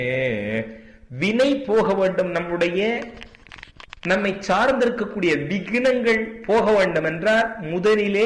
வினை போக வேண்டும் நம்முடைய நம்மை சார்ந்திருக்கக்கூடிய விக்னங்கள் போக வேண்டும் என்றால் முதலிலே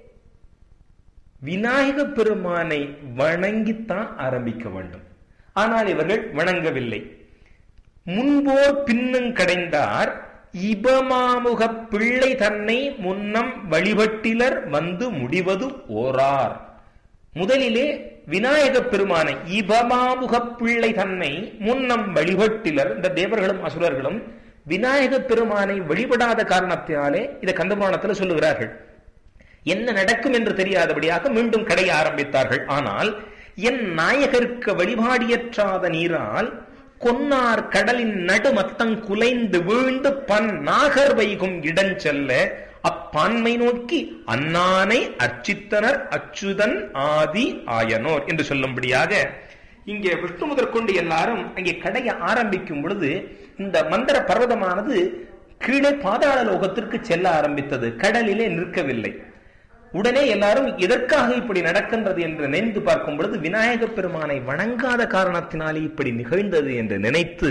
விநாயக பெருமானை வணங்கித்தான் ஆரம்பிக்க வேண்டும் ஆனால் இவர்கள் வணங்கவில்லை முன்போர் பின்னும் கடைந்தார் இபமாமுக பிள்ளை தன்னை முன்னம் வழிபட்டிலர் வந்து முடிவது ஓரார் முதலிலே விநாயக பெருமானை இபமாமுக பிள்ளை தன்னை முன்னம் வழிபட்டிலர் இந்த தேவர்களும் அசுரர்களும் விநாயக பெருமானை வழிபடாத காரணத்தினாலே இதை கந்தபுராணத்தில் சொல்லுகிறார்கள் என்ன நடக்கும் என்று தெரியாதபடியாக மீண்டும் கடைய ஆரம்பித்தார்கள் ஆனால் என் நாயகருக்கு வழிபாடியற்றாத நீரால் கொன்னார் கடலின் நடுமத்தங் குலைந்து வீழ்ந்து பன் நாகர் வைகும் இடஞ்செல்ல அப்பான்மை நோக்கி அன்னானை அர்ச்சித்தனர் அச்சுதன் ஆதி ஆயனோர் என்று சொல்லும்படியாக இங்கே விஷ்ணு முதற்கொண்டு எல்லாரும் அங்கே கடைய ஆரம்பிக்கும் பொழுது இந்த மந்திர பர்வதமானது கீழே பாதாள லோகத்திற்கு செல்ல ஆரம்பித்தது கடலிலே நிற்கவில்லை உடனே எல்லாரும் எதற்காக இப்படி நடக்கின்றது என்று நினைந்து பார்க்கும் பொழுது விநாயக பெருமானை வணங்காத காரணத்தினாலே இப்படி நிகழ்ந்தது என்று நினைத்து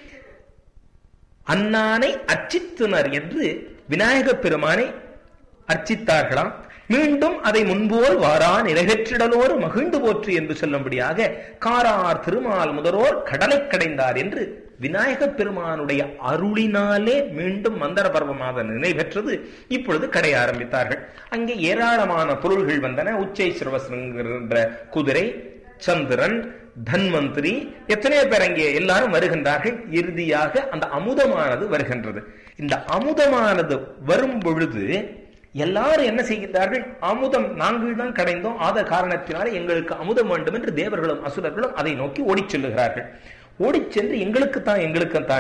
அன்னானை அர்ச்சித்தனர் என்று விநாயக பெருமானை அர்ச்சித்தார்களாம் மீண்டும் அதை முன்போல் வாரா நிறைவேற்றிடலோர் மகிழ்ந்து போற்று என்று சொல்லும்படியாக காரார் திருமால் முதலோர் கடலை கடைந்தார் என்று விநாயக பெருமானுடைய அருளினாலே மீண்டும் மந்தர பர்வமாக நினைவெற்றது இப்பொழுது கடை ஆரம்பித்தார்கள் அங்கே ஏராளமான பொருள்கள் வந்தன உச்சை சிறுவசங்கிற குதிரை சந்திரன் தன்வந்திரி எத்தனையோ பேர் அங்கே எல்லாரும் வருகின்றார்கள் இறுதியாக அந்த அமுதமானது வருகின்றது இந்த அமுதமானது வரும் பொழுது எல்லாரும் என்ன செய்கின்றார்கள் அமுதம் நாங்கள் தான் கடைந்தோம் ஆத காரணத்தினாலே எங்களுக்கு அமுதம் வேண்டும் என்று தேவர்களும் அசுரர்களும் அதை நோக்கி ஓடிச் செல்லுகிறார்கள் ஓடிச் சென்று எங்களுக்கு தான் எங்களுக்கு தான்